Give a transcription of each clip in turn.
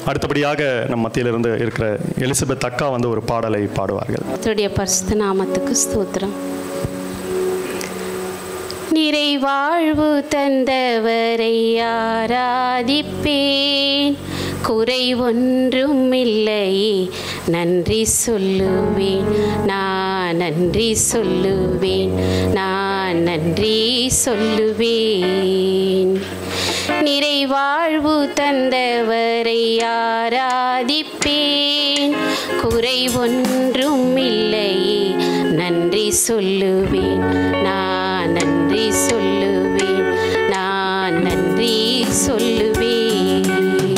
அடுத்தபடியாக நம் மத்தியிலிருந்து இருக்கிற எலிசபெத் அக்கா வந்து ஒரு பாடலை பாடுவார்கள் கர்த்தருடைய பரிசுத்த நாமத்துக்கு ஸ்தோத்திரம் நிறைவாழ்வு தந்தவரை ஆராதிப்பேன் குறை ஒன்றும் இல்லையே நன்றி சொல்லுவேன் நான் நன்றி சொல்லுவேன் நான் நன்றி சொல்லுவேன் நிறைவாழ்வு தந்தவரை ஆராதிப்பேன் குறை ஒன்றும் இல்லையே நன்றி சொல்லுவேன் நான் நன்றி சொல்லுவேன் நான் நன்றி சொல்லுவேன்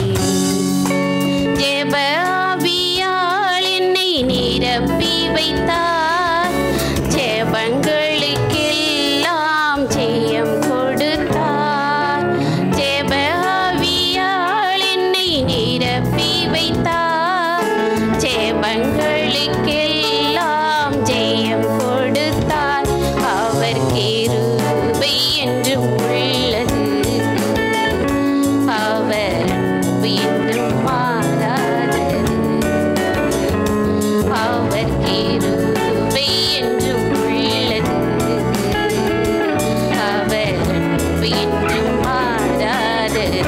ஜெப ஆவியால் என்னை நிரப்பி வைத்தார் ஜெபங்களுக்கெல்லாம் ஜெயம் கொடுத்தார் ஜெப ஆவியால் என்னை நிரப்பி வைத்தார் ஜெபங்களுக்கெல்லாம் ஜெயம் கொடுத்தார் அவர் கிருபை என்றும் உள்ளது அவர் அன்பு என்றும் மாறாதது அவர் கிருபை என்றும் உள்ளது அவர் அன்பு என்றும் மாறாதது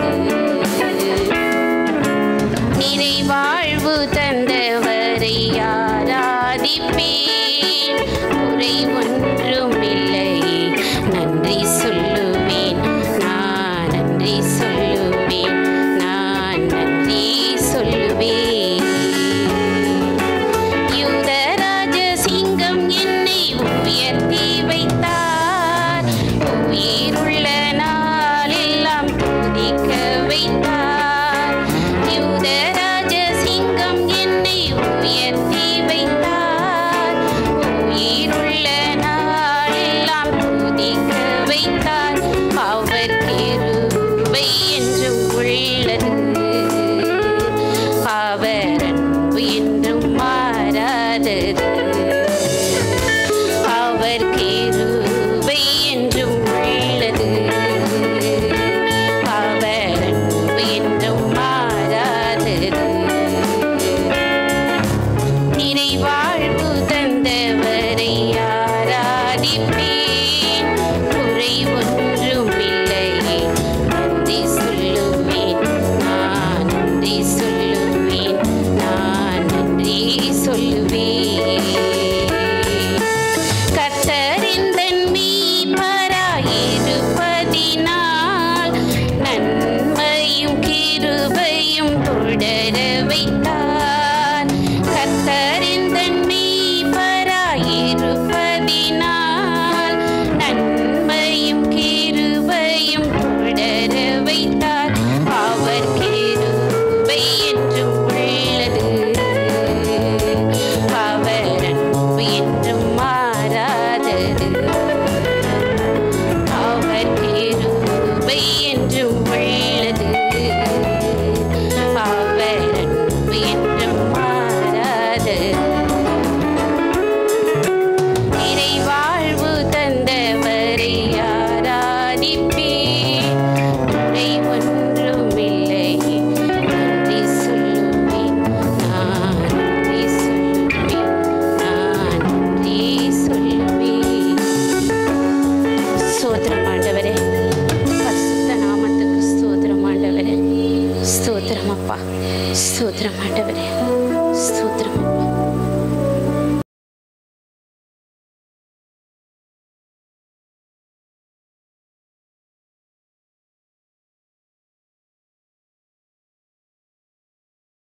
நிறைவாழ்வு தந்தவரை ஆராதிப்பேன் குறை ஒன்றும் இல்லையே நன்றி சொல்லுவேன் நான் நன்றி சொல்லுவேன் நான் நன்றி சொல்லுவேன் யூதராஜ சிங்கம் என்னை உயர்த்தி வைத்தார் உயிருள்ள நாளெல்லாம் துதிக்க வைத்தார் யூதராஜ சிங்கம் என்னை உயர்த்தி வைத்தார் உயிருள்ள நாளெல்லாம் துதிக்க வைத்தார் அவர் கிருபை என்றும் உள்ளது அவர் அன்பு என்றும் மாறாதது அவர் கிருபை என்றும் உள்ளது அவர் அன்பு என்றும் மாறாதது நிறைவாழ்வு தந்தவரை ஆராதிப்பேன் குறை ஒன்றும் இல்லையே நன்றி சொல்லுவேன் நான் நன்றி சொல்லுவேன் நான் நன்றி சொல்லுவேன் கத்தறிந்தன் மீட்பராயிருப்பதினால் நன்மையும் கிருபையும் தொடர வைத்தார் கத்தறிந்தன் மீட்பராயிருப்பதினால் நன்மையும் கிருபையும் தொடர வைத்தார் அவர் கிருபை என்றும் உள்ளது அவர் அன்பு என்றும் மாறாதது அவர் கிருபை என்றும் உள்ளது அவர் அன்பு என்றும் மாறாதது நிறைவாழ்வு தந்தவரை ஆராதிப்பேன் குறை ஒன்றும் இல்லையே நன்றி சொல்லுவேன் நான் நன்றி சொல்லுவேன் நான் நன்றி சொல்லுவேன் ஸ்தோத்திரம் ஆண்டவரே பரிசுத்த நாமத்துக்கு ஸ்தோத்திரம் ஆண்டவரே ஸ்தோத்திரம் அப்பா ஸ்தோத்திரம் ஆண்டவரே